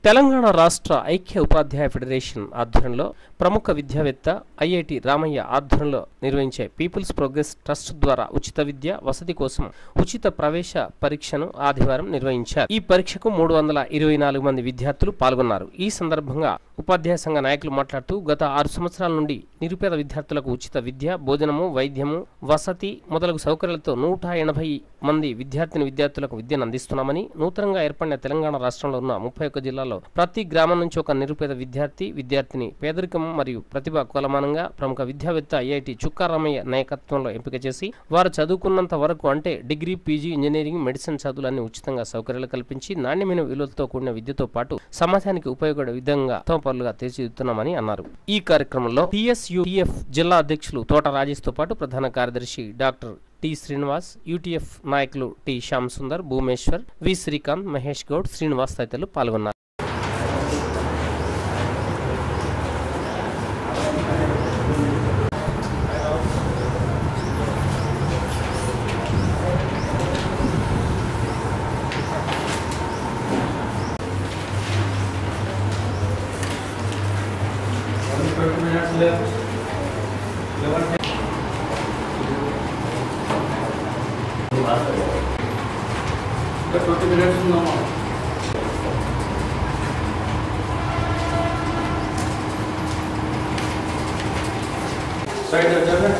తెలంగాణ రాష్ట్ర ఐక్య ఉపాధ్యాయ ఫెడరేషన్ ఆధ్వర్యంలో ప్రముఖ విద్యావేత్త ఐఐటి రామయ్య ఆధ్వర్యంలో నిర్వహించే పీపుల్స్ ప్రోగ్రెస్ ట్రస్ట్ ద్వారా ఉచిత విద్య వసతి కోసం ఉచిత ప్రవేశ పరీక్షను ఆదివారం నిర్వహించారు ఈ పరీక్షకు మూడు వందల ఇరవై నాలుగు మంది విద్యార్థులు పాల్గొన్నారు ఈ సందర్భంగా ఉపాధ్యాయ సంఘ నాయకులు మాట్లాడుతూ గత ఆరు సంవత్సరాల నుండి నిరుపేద విద్యార్థులకు ఉచిత విద్య భోజనము వైద్యము వసతి మొదలగు సౌకర్యాలతో నూట ఎనభై మంది విద్యార్థిని విద్యార్థులకు విద్యను అందిస్తున్నామని నూతనంగా ఏర్పడిన తెలంగాణ రాష్ట్రంలో ఉన్న ముప్పై ఒక్క జిల్లాల్లో ప్రతి గ్రామం నుంచి ఒక నిరుపేద విద్యార్థి విద్యార్థిని పేదరికం మరియు ప్రతిభ కొలమానంగా ప్రముఖ విద్యావేత్త ఐఐటి చుక్కారామయ్య నాయకత్వంలో ఎంపిక చేసి వారు చదువుకున్నంత వరకు అంటే డిగ్రీ పీజీ ఇంజనీరింగ్ మెడిసిన్ చదువులన్నీ ఉచితంగా సౌకర్యాలు కల్పించి నాణ్యమైన విలువలతో కూడిన విద్యతో పాటు సమాజానికి ఉపయోగపడే విధంగా ఉత్తమ పనులుగా తీర్చిదిద్దుతున్నామని అన్నారు ఈ కార్యక్రమంలో టిఎస్యుటిఎఫ్ జిల్లా అధ్యక్షులు తోట రాజేష్ తో పాటు ప్రధాన కార్యదర్శి డాక్టర్ టి శ్రీనివాస్ యూటీఎఫ్ నాయకులు టి శ్యామ్ సుందర్ భూమేశ్వర్ వి శ్రీకాంత్ మహేష్ గౌడ్ శ్రీనివాస్ తదితరులు పాల్గొన్నారు ట్వంటీ మినిట్స్ ఉందామా సైడ్ చెప్పండి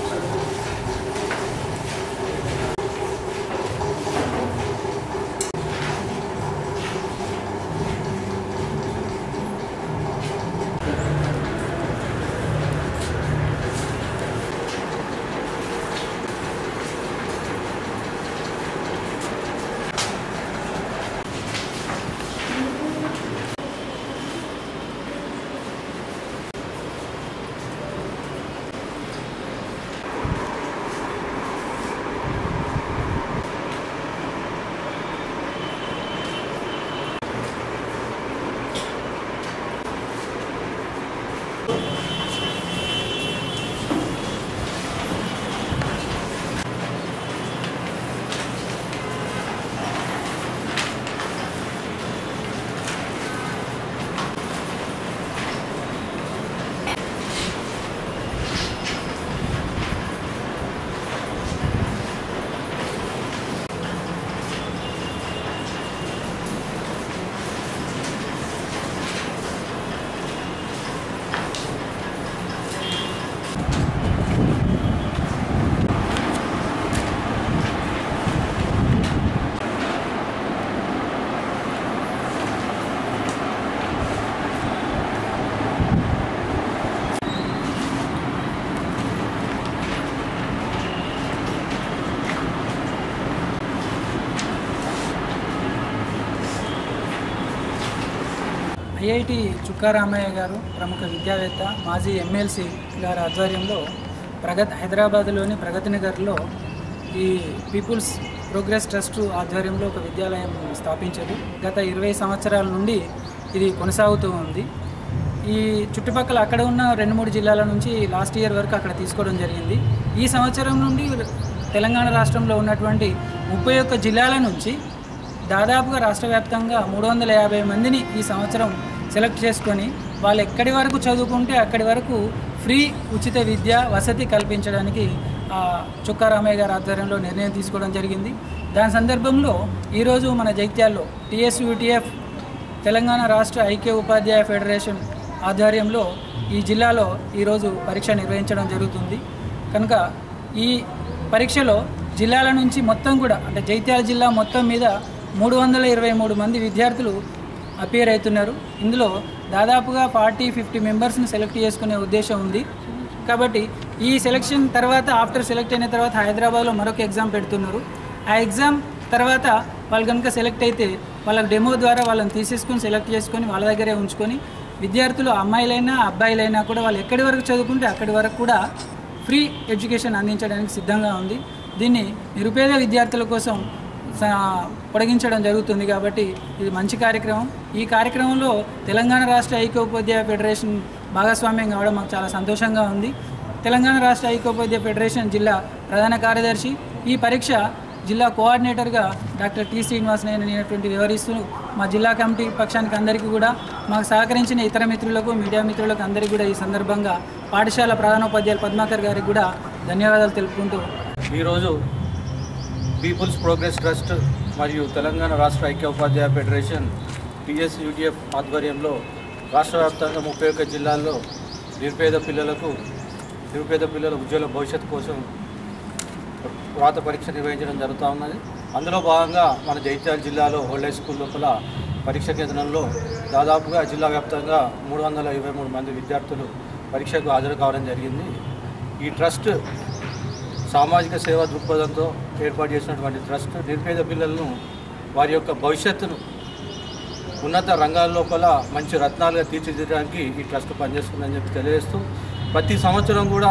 ఐఐటి చుక్కారామయ్య గారు ప్రముఖ విద్యావేత్త మాజీ ఎమ్మెల్సీ గారి ఆధ్వర్యంలో ప్రగతి హైదరాబాద్లోని ప్రగతి నగర్లో ఈ పీపుల్స్ ప్రోగ్రెస్ ట్రస్ట్ ఆధ్వర్యంలో ఒక విద్యాలయం స్థాపించారు గత ఇరవై సంవత్సరాల నుండి ఇది కొనసాగుతూ ఉంది ఈ చుట్టుపక్కల అక్కడ ఉన్న రెండు మూడు జిల్లాల నుంచి లాస్ట్ ఇయర్ వరకు అక్కడ తీసుకోవడం జరిగింది ఈ సంవత్సరం నుండి తెలంగాణ రాష్ట్రంలో ఉన్నటువంటి ముప్పై ఒక్క జిల్లాల నుంచి దాదాపుగా రాష్ట్ర వ్యాప్తంగా మూడు వందల యాభై మందిని ఈ సంవత్సరం సెలెక్ట్ చేసుకొని వాళ్ళు ఎక్కడి వరకు చదువుకుంటే అక్కడి వరకు ఫ్రీ ఉచిత విద్య వసతి కల్పించడానికి ఆ, చుక్కారామయ్య గారి ఆధ్వర్యంలో నిర్ణయం తీసుకోవడం జరిగింది దాని సందర్భంలో ఈరోజు మన జైత్యాల్లో టీఎస్యూటీఎఫ్ తెలంగాణ రాష్ట్ర ఐక్య ఉపాధ్యాయ ఫెడరేషన్ ఆధ్వర్యంలో ఈ జిల్లాలో ఈరోజు పరీక్ష నిర్వహించడం జరుగుతుంది కనుక ఈ పరీక్షలో జిల్లాల నుంచి మొత్తం కూడా అంటే జైత్యాల జిల్లా మొత్తం మీద మూడు వందల ఇరవై మూడు మంది విద్యార్థులు అపియర్ అవుతున్నారు ఇందులో దాదాపుగా ఫార్టీ ఫిఫ్టీ మెంబర్స్ని సెలెక్ట్ చేసుకునే ఉద్దేశం ఉంది కాబట్టి ఈ సెలెక్షన్ తర్వాత ఆఫ్టర్ సెలెక్ట్ అయిన తర్వాత హైదరాబాద్లో మరొక ఎగ్జామ్ పెడుతున్నారు ఆ ఎగ్జామ్ తర్వాత వాళ్ళు కనుక సెలెక్ట్ అయితే వాళ్ళకి డెమో ద్వారా వాళ్ళని తీసేసుకొని సెలెక్ట్ చేసుకొని వాళ్ళ దగ్గరే ఉంచుకొని విద్యార్థులు అమ్మాయిలైనా అబ్బాయిలైనా కూడా వాళ్ళు ఎక్కడి వరకు చదువుకుంటే అక్కడి వరకు కూడా ఫ్రీ ఎడ్యుకేషన్ అందించడానికి సిద్ధంగా ఉంది దీన్ని నిరుపేద విద్యార్థుల కోసం స- పొడిగించడం జరుగుతుంది కాబట్టి ఇది మంచి కార్యక్రమం ఈ కార్యక్రమంలో తెలంగాణ రాష్ట్ర ఐక్యోపాధ్యాయ ఫెడరేషన్ భాగస్వామ్యం కావడం మాకు చాలా సంతోషంగా ఉంది తెలంగాణ రాష్ట్ర ఐక్యోపాధ్యాయ ఫెడరేషన్ జిల్లా ప్రధాన కార్యదర్శి ఈ పరీక్ష జిల్లా కోఆర్డినేటర్గా డాక్టర్ టి శ్రీనివాస్ నేను అనేటువంటి వివరిస్తూ మా జిల్లా కమిటీ పక్షానికి అందరికీ కూడా మాకు సహకరించిన ఇతర మిత్రులకు మీడియా మిత్రులకు అందరికీ కూడా ఈ సందర్భంగా పాఠశాల ప్రధానోపాధ్యాయులు పద్మాకర్ గారికి కూడా ధన్యవాదాలు తెలుపుకుంటూ ఈరోజు పీపుల్స్ ప్రోగ్రెస్ ట్రస్ట్ మరియు తెలంగాణ రాష్ట్ర ఐక్య ఉపాధ్యాయ ఫెడరేషన్ టీఎస్ యూటీఎఫ్ ఆధ్వర్యంలో రాష్ట్ర వ్యాప్తంగా ముప్పై ఒక్క జిల్లాల్లో నిరుపేద పిల్లలకు నిరుపేద పిల్లల ఉజ్వల భవిష్యత్తు కోసం వ్రాత పరీక్ష నిర్వహించడం జరుగుతూ ఉన్నది అందులో భాగంగా మన జైత్యాల జిల్లాలో ఓల్డ్ హై స్కూల్ లోపల పరీక్ష కేంద్రంలో దాదాపుగా జిల్లా వ్యాప్తంగా మూడు వందల ఇరవై మూడు మంది విద్యార్థులు పరీక్షకు హాజరు కావడం జరిగింది ఈ ట్రస్ట్ సామాజిక సేవా దృక్పథంతో ఏర్పాటు చేసినటువంటి ట్రస్ట్ నిరుపేద పిల్లలను వారి యొక్క భవిష్యత్తును ఉన్నత రంగాల లోపల మంచి రత్నాలుగా తీర్చిదిద్దడానికి ఈ ట్రస్ట్ పనిచేస్తుందని చెప్పి తెలియజేస్తూ ప్రతి సంవత్సరం కూడా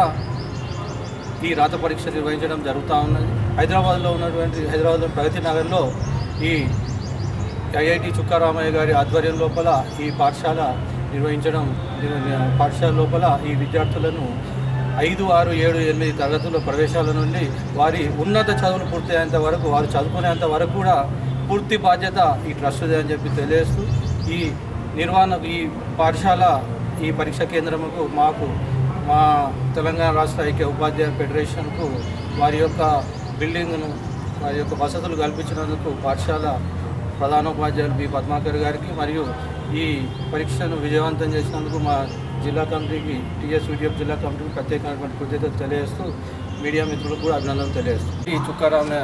ఈ రాత పరీక్ష నిర్వహించడం జరుగుతూ ఉన్నది హైదరాబాద్లో ఉన్నటువంటి హైదరాబాద్లో ప్రగతి నగర్లో ఈ ఐఐటి చుక్కారామయ్య గారి ఆధ్వర్యం లోపల ఈ పాఠశాల నిర్వహించడం నిర్వ- పాఠశాల లోపల ఈ విద్యార్థులను ఐదు ఆరు ఏడు ఎనిమిది తరగతుల ప్రవేశాల నుండి వారి ఉన్నత చదువులు పూర్తయ్యేంత వరకు వారు చదువుకునేంత వరకు కూడా పూర్తి బాధ్యత ఈ ట్రస్ట్దే అని చెప్పి తెలియజేస్తూ ఈ నిర్వహణ ఈ పాఠశాల ఈ పరీక్ష కేంద్రముకు మాకు మా తెలంగాణ రాష్ట్ర ఐక్య ఉపాధ్యాయ ఫెడరేషన్కు వారి యొక్క బిల్డింగ్ను వారి యొక్క వసతులు కల్పించినందుకు పాఠశాల ప్రధానోపాధ్యాయులు బి పద్మాకర్ గారికి మరియు ఈ పరీక్షను విజయవంతం చేసినందుకు మా జిల్లా కమిటీకి టీఎస్ యూటీఎఫ్ జిల్లా కమిటీకి ప్రత్యేకమైనటువంటి కృతజ్ఞతలు తెలియజేస్తూ మీడియా మిత్రులకు కూడా అభినందనలు తెలియజేస్తూ ఈ చుక్కారామయ్య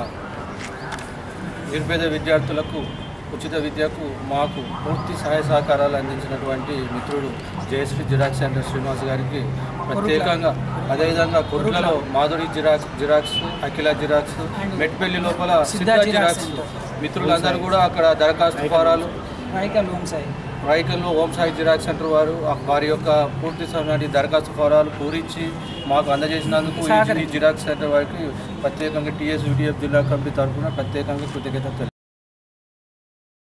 నిరుపేద విద్యార్థులకు ఉచిత విద్యకు మాకు పూర్తి సహాయ సహకారాలు అందించినటువంటి మిత్రుడు జయశ్రీ జిరాక్స్ సెంటర్ శ్రీనివాస్ గారికి ప్రత్యేకంగా అదేవిధంగా కొట్లలో Madhuri xerox xerox Akhila xerox Metpalli లోపల సిద్ధా జిరాక్స్ మిత్రులందరూ కూడా అక్కడ దరఖాస్తు ఫారాలు రాయికల్ ఓం సాయి రైకల్లో ఓం సాయి జిరాక్స్ సెంటర్ వారు వారి యొక్క పూర్తి సమయాన్ని దరఖాస్తు ఫారాలు పూరించి మాకు అందజేసినందుకు ఈ జిరాక్స్ సెంటర్ వారికి ప్రత్యేకంగా టీఎస్ యూటీఎఫ్ జిల్లా కమిటీ తరఫున ప్రత్యేకంగా కృతజ్ఞత